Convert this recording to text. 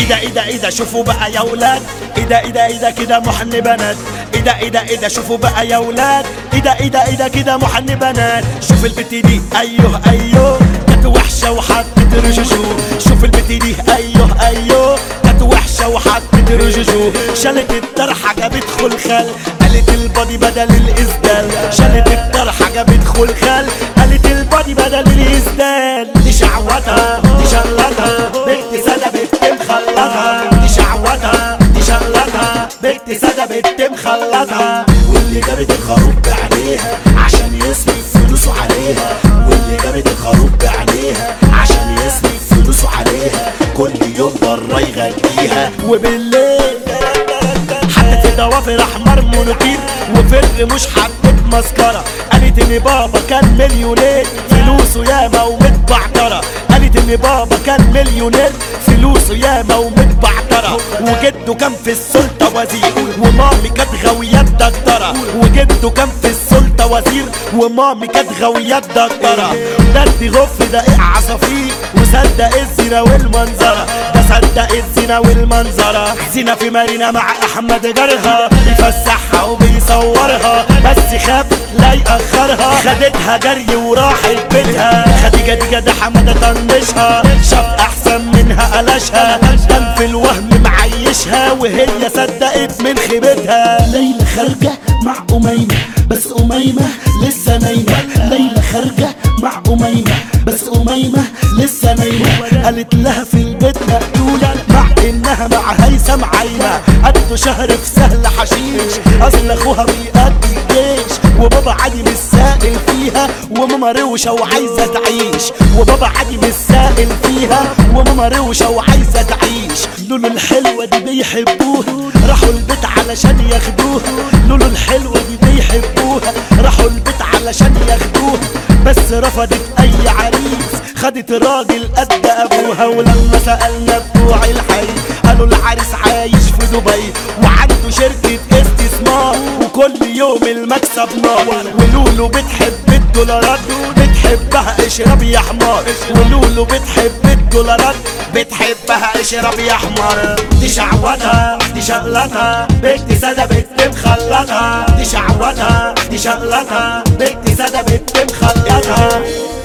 ايه ده ايه ده ايه ده شوفوا بقى يا ولاد ايه ده ايه ده ايه ده كده محن بنات ايه ده ايه ده ايه ده شوفوا بقى يا ولاد ايه ده ايه ده ايه ده كده محن بنات شوف البت دي ايوه ايوه كانت وحشه وحطت رجوجو شوف البت دي ايوه ايوه كانت وحشه وحطت رجوجو شالت الطرحه جابت خلخال قالت البادي بدل الاسدال شالت الطرحه جابت خلخال قالت البادي بدل الاسدال دي شعوتها دي شلتها بنت سادة بنت مخلطها دي شعوتها دي شلتها بنت سادة بنت مخلطها واللي جابت الخروف بعينيها عشان يصرف فلوسه عليها واللي جابت الخروف بعينيها عشان يصرف فلوسه عليها كل يوم بره يغنيها وبالليل حطت ضوافر احمر مونوكير وفر مش حطت مسكره قالت ان بابا كان مليونير فلوسه ياما ومتبعتره قالت ان بابا كان مليونير فلوسه ياما ومتبعتره وجده كان في السلطه وزير ومامي كانت غاويات دكتوره وجده كان في السلطه وزير ومامي كانت غاويات دكتوره ده غف ده ايه عصافير وصدق الزنا والمنظره ده صدق الزنا والمنظره زنا في مارينا مع احمد جارها بيفسحها وبيصورها بس خاف لا يأخرها خدتها جري وراحت بيتها خديجة دي جدع حمادة طنشها شاف احسن منها قلشها كان في الوهم معيشها وهي صدقت من خيبتها ليلى خارجة مع أميمة بس أميمة لسه نايمة ليلى خارجة مع أميمة بس أميمة لسه نايمة قالت لها في البيت مقتولة مع انها مع هيثم عايمة قد شهر في سهل حشيش اصل اخوها بيقضي الجيش وبابا عادي مش سائل فيها وماما روشة وعايزة تعيش وبابا عادي مش سائل فيها وماما روشة وعايزة تعيش لولو الحلوة دي بيحبوها راحوا البيت علشان ياخدوها لولو الحلوة دي بيحبوها راحوا البيت علشان ياخدوها بس رفضت اي عريس خدت راجل قد ابوها ولما سألنا بتوع الحي قالوا العريس عايش في دبي وعنده شركة استثمار وكل يوم المكسب نار ولولو بتحب الدولارات بتحبها اشرب يا حمار ولولو بتحب الدولارات بتحبها اشرب يا حمار دي شعوتها دي شغلتها بنت سادة بنت مخلطها دي شعوتها دي شغلتها بنت سادة بنت مخلطها